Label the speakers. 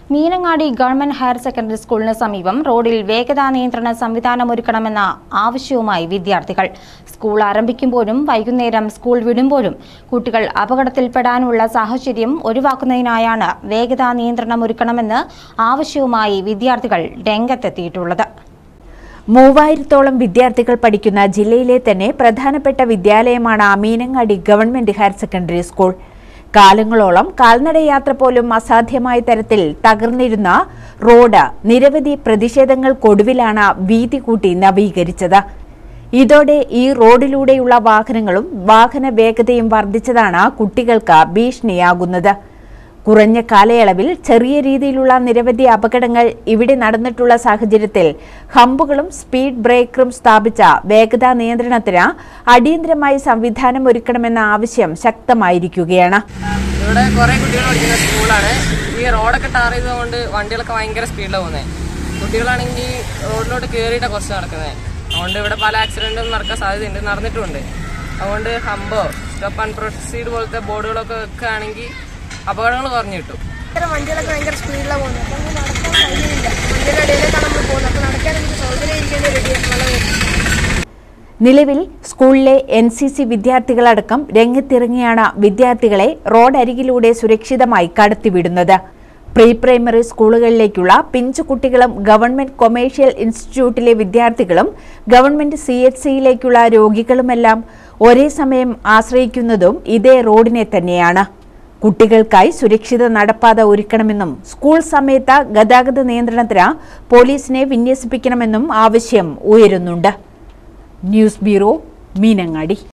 Speaker 1: Meenangadi government higher secondary സ്കൂളിന് സമീപം റോഡിൽ വേഗതാ നിയന്ത്രണ സംവിധാനം ഒരുക്കണമെന്ന ആവശ്യവുമായി വിദ്യാർത്ഥികൾ സ്കൂൾ ആരംഭിക്കുമ്പോഴും വൈകുന്നേരം സ്കൂൾ വിടുമ്പോഴും കുട്ടികൾ അപകടത്തിൽപ്പെടാനുള്ള സാഹചര്യം ഒഴിവാക്കുന്നതിനായാണ് വേഗതാ നിയന്ത്രണം ഒരുക്കണമെന്ന് ആവശ്യവുമായി വിദ്യാർത്ഥികൾ രംഗത്തെത്തിയിട്ടുള്ളത്
Speaker 2: മൂവായിരത്തോളം വിദ്യാർത്ഥികൾ പഠിക്കുന്ന ജില്ലയിലെ തന്നെ പ്രധാനപ്പെട്ട വിദ്യാലയമാണ് Meenangadi government higher secondary school കാലങ്ങളോളം കാൽനടയാത്ര പോലും അസാധ്യമായ തരത്തിൽ തകർന്നിരുന്ന റോഡ് നിരവധി പ്രതിഷേധങ്ങൾക്കൊടുവിലാണ് വീതി കൂട്ടി നവീകരിച്ചത് ഇതോടെ ഈ റോഡിലൂടെയുള്ള വാഹനങ്ങളും വാഹന വേഗതയും വർദ്ധിച്ചതാണ് കുട്ടികൾക്ക് ഭീഷണിയാകുന്നത് കുറഞ്ഞ കാലയളവിൽ ചെറിയ രീതിയിലുള്ള നിരവധി അപകടങ്ങൾ ഇവിടെ നടന്നിട്ടുള്ള സാഹചര്യത്തിൽ ഹമ്പുകളും സ്പീഡ് ബ്രേക്കറും സ്ഥാപിച്ച വേഗതാ നിയന്ത്രണത്തിന് അടിയന്തരമായി സംവിധാനം ഒരുക്കണമെന്ന ആവശ്യം ശക്തമായിരിക്കുകയാണ്
Speaker 3: ഇവിടെ കുറെ കുട്ടികൾ പഠിക്കുന്ന സ്കൂളാണ് ഈ റോഡൊക്കെ ടാർ ചെയ്തുകൊണ്ട് വണ്ടികളൊക്കെ ഭയങ്കര സ്പീഡിലാണ് പോകുന്നത് കുട്ടികളാണെങ്കിൽ റോഡിലോട്ട് കയറിയിട്ടാണ് കുറച്ച് നടക്കുന്നത് അതുകൊണ്ട് ഇവിടെ പല ആക്സിഡന്റും നടക്കാൻ സാധ്യതയുണ്ട് നടന്നിട്ടുമുണ്ട് അതുകൊണ്ട് ഹമ്പോ സ്റ്റോപ്പ് ആൻഡ് പ്രൊസീഡ് പോലത്തെ ബോർഡുകളൊക്കെ വെക്കുകയാണെങ്കിൽ അപകടങ്ങൾ കുറഞ്ഞു കിട്ടും
Speaker 4: ഇത്തരം വണ്ടികളൊക്കെ ഭയങ്കര സ്പീഡിലാണ് പോകുന്നത് അപ്പം നമുക്ക് നടക്കാൻ കഴിയുന്നില്ല വണ്ടിയുടെ ഇടയിലേക്കാണ് നമ്മൾ പോകുന്നത് അപ്പോൾ നടക്കാൻ നമുക്ക് സൗകര്യം ഇരിക്കേണ്ടി റെഡിയാണ് വളരെ
Speaker 2: നിലവിൽ സ്കൂളിലെ എൻ സി സി വിദ്യാർത്ഥികളടക്കം രംഗത്തിറങ്ങിയാണ് വിദ്യാർത്ഥികളെ റോഡരികിലൂടെ സുരക്ഷിതമായി കടത്തിവിടുന്നത് പ്രീ പ്രൈമറി സ്കൂളുകളിലേക്കുള്ള പിഞ്ചു കുട്ടികളും ഗവൺമെന്റ് കൊമേഴ്ഷ്യൽ ഇൻസ്റ്റിറ്റ്യൂട്ടിലെ വിദ്യാർത്ഥികളും ഗവൺമെന്റ് സി എച്ച് സിയിലേക്കുള്ള രോഗികളുമെല്ലാം ഒരേ സമയം ആശ്രയിക്കുന്നതും ഇതേ റോഡിനെ തന്നെയാണ് കുട്ടികൾക്കായി സുരക്ഷിത നടപ്പാത ഒരുക്കണമെന്നും സ്കൂൾ സമയത്ത് ഗതാഗത നിയന്ത്രണത്തിന് പോലീസിനെ വിന്യസിപ്പിക്കണമെന്നും ആവശ്യം ഉയരുന്നുണ്ട് ന്യൂസ് ബ്യൂറോ മീനങ്ങാടി